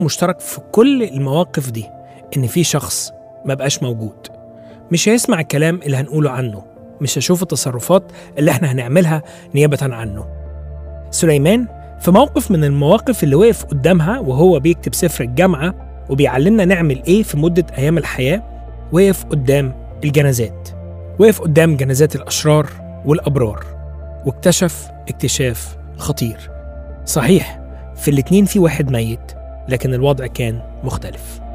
مشترك في كل المواقف دي إن في شخص ما بقاش موجود مش هيسمع الكلام اللي هنقوله عنه مش هيشوف التصرفات اللي احنا هنعملها نيابة عنه سليمان في موقف من المواقف اللي وقف قدامها وهو بيكتب سفر الجامعة وبيعلمنا نعمل ايه في مدة أيام الحياة وقف قدام الجنازات وقف قدام جنازات الأشرار والأبرار واكتشف اكتشاف خطير صحيح في الاتنين في واحد ميت لكن الوضع كان مختلف